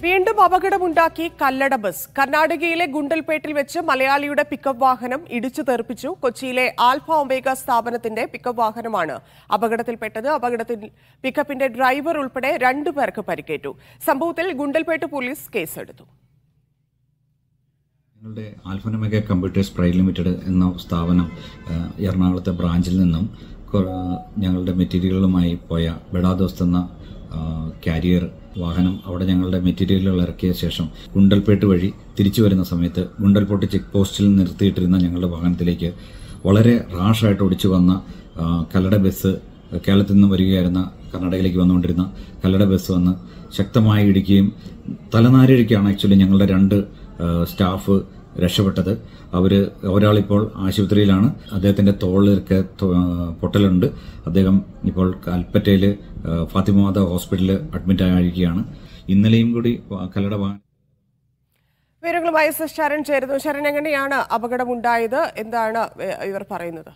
വീണ്ടും അപകടമുണ്ടാക്കി കല്ലട ബസ് കർണാടകയിലെ ഗുണ്ടൽപേട്ടിൽ വെച്ച് മലയാളിയുടെ പിക്കപ്പ് വാഹനം ഇടിച്ചു തെറിപ്പിച്ചു കൊച്ചിയിലെ ആൽഫ ഒമേഗ സ്ഥാപനത്തിന്റെ പിക്കപ്പ് വാഹനമാണ് അപകടത്തിൽപ്പെട്ടത് അപകടത്തിൽ പിക്കപ്പിന്റെ ഡ്രൈവർ ഉൾപ്പെടെ രണ്ടു പേർക്ക് പരിക്കേറ്റു സംഭവത്തിൽ ഗുണ്ടൽപേട്ട് പോലീസ് കേസെടുത്തു ഞങ്ങളുടെ ആൽഫനമെഗ കമ്പ്യൂട്ടേഴ്സ് പ്രൈവറ്റ് ലിമിറ്റഡ് എന്ന സ്ഥാപനം ആ, എറണാകുളത്തെ ബ്രാഞ്ചിൽ നിന്നും കൊ- ആ, ഞങ്ങളുടെ മെറ്റീരിയലുകളുമായി പോയ ബെഡാദോസ്ത് എന്ന ആ, കാരിയർ വാഹനം അവിടെ ഞങ്ങളുടെ മെറ്റീരിയലുകൾ ഇറക്കിയ ശേഷം ഗുണ്ടൽപേട്ട് വഴി തിരിച്ചു വരുന്ന സമയത്ത് ഗുണ്ടൽപേട്ട് ചെക്ക് പോസ്റ്റിൽ നിർത്തിയിട്ടിരുന്ന ഞങ്ങളുടെ വാഹനത്തിലേക്ക് വളരെ റാഷായിട്ട് ഓടിച്ചു വന്ന ആ, കല്ലട ബസ് കേരളത്തിൽ നിന്ന് വരികയായിരുന്ന കർണാടകയിലേക്ക് വന്നുകൊണ്ടിരുന്ന കല്ലട ബസ് വന്ന് ശക്തമായി ഇടിക്കുകയും തലനാരിഴയ്ക്കാണ് ആക്ച്വലി ഞങ്ങളുടെ രണ്ട് ആ, സ്റ്റാഫ് രക്ഷപ്പെട്ടത് അവർ ഒരാളിപ്പോൾ ആശുപത്രിയിലാണ് അദ്ദേഹത്തിൻ്റെ തോളിലൊക്കെ തൊ- ആ, പൊട്ടലുണ്ട് അദ്ദേഹം ഇപ്പോൾ കൽപ്പറ്റയിൽ ഫാത്തിമാത ഹോസ്പിറ്റലിൽ അഡ്മിറ്റ് ആയിരിക്കുകയാണ് ഇന്നലെയും കൂടി വ- കല്ലട വാഹനം വിവരങ്ങളുമായി എസ് എസ് ശരൺ ചേരുന്നു ശരൺ എങ്ങനെയാണ് അപകടമുണ്ടായത് എന്താണ് ഏഹ്, ഇവർ പറയുന്നത്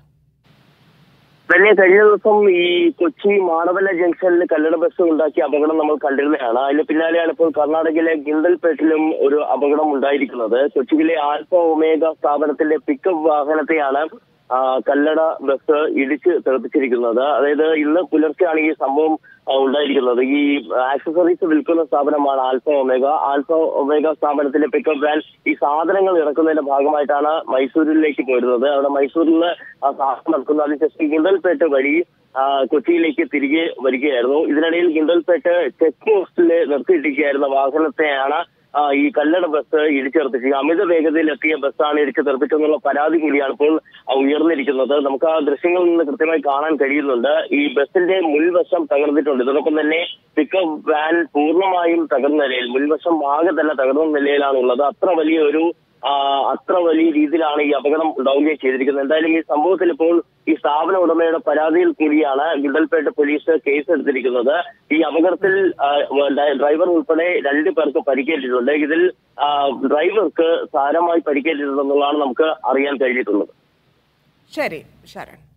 തന്നെ കഴിഞ്ഞ ദിവസം ഈ കൊച്ചി മാടവല ജംഗ്ഷനിൽ കല്ലട ബസ് ഉണ്ടാക്കിയ അപകടം നമ്മൾ കണ്ടിരുന്നതാണ് അതിന് പിന്നാലെയാണ് ഇപ്പോൾ കർണാടകയിലെ ഗിണ്ടൽപേട്ടിലും ഒരു അപകടം ഉണ്ടായിരിക്കുന്നത് കൊച്ചിയിലെ ആൽഫ ഒമേഗ സ്ഥാപനത്തിന്റെ പിക്കപ്പ് വാഹനത്തെയാണ് ആ, കല്ലട ബസ് ഇടിച്ച് തെറിപ്പിച്ചിരിക്കുന്നത് അതായത് ഇന്ന് പുലർച്ചെയാണ് ഈ സംഭവം ആ, ഉണ്ടായിരിക്കുന്നത് ഈ ആക്സസറീസ് വിൽക്കുന്ന സ്ഥാപനമാണ് ആൽഫ ഒമേഗ ആൽഫ ഒമേഗ സ്ഥാപനത്തിന്റെ പിക്കപ്പ് വാൻ ഈ സാധനങ്ങൾ ഇറക്കുന്നതിന്റെ ഭാഗമായിട്ടാണ് മൈസൂരിലേക്ക് പോരുന്നത് അവിടെ മൈസൂരിൽ നിന്ന് ആ സാധനം ഇറക്കുന്നത് അതിനുശേഷം ഗിണ്ടൽപേട്ട് വഴി ആ, കൊച്ചിയിലേക്ക് തിരികെ വരികയായിരുന്നു ഇതിനിടയിൽ ഗിണ്ടൽപേട്ട് ചെക്ക് പോസ്റ്റിൽ നിർത്തിയിട്ടിരിക്കുകയായിരുന്ന വാഹനത്തെയാണ് ആ, ഈ കല്ലട ബസ് ഇടിച്ചെറുപ്പിച്ചത് അമിത വേഗതയിൽ എത്തിയ ബസ്സാണ് ഇടിച്ചു തെറിപ്പിച്ചെന്നുള്ള പരാതി കൂടിയാണ് ഇപ്പോൾ ആ, ഉയർന്നിരിക്കുന്നത് നമുക്ക് ആ ദൃശ്യങ്ങളിൽ നിന്ന് കൃത്യമായി കാണാൻ കഴിയുന്നുണ്ട് ഈ ബസിന്റെ മുൻവശം തകർന്നിട്ടുണ്ട് ഇതോടൊപ്പം തന്നെ പിക്കപ്പ് വാൻ പൂർണ്ണമായും തകർന്ന നിലയിൽ മുൻവശം ആകെ തന്നെ തകർന്ന നിലയിലാണ് ഉള്ളത് അത്ര വലിയ ഒരു ആ, അത്ര വലിയ രീതിയിലാണ് ഈ അപകടം ഉണ്ടാവുകയും ചെയ്തിരിക്കുന്നത് എന്തായാലും ഈ സംഭവത്തിൽ ഇപ്പോൾ ഈ സ്ഥാപന ഉടമയുടെ പരാതിയിൽ കൂടിയാണ് ഗുണ്ടൽപേട്ട് പോലീസ് കേസ് എടുത്തിരിക്കുന്നത് ഈ അപകടത്തിൽ ആ, ഡ- ഡ്രൈവർ ഉൾപ്പെടെ രണ്ടു പേർക്ക് പരിക്കേറ്റിട്ടുണ്ട് ഇതിൽ ആ, ഡ്രൈവർക്ക് സാരമായി പരിക്കേറ്റിട്ടുണ്ടെന്നുള്ളതാണ് നമുക്ക് അറിയാൻ കഴിഞ്ഞിട്ടുള്ളത് ശരി ശരൺ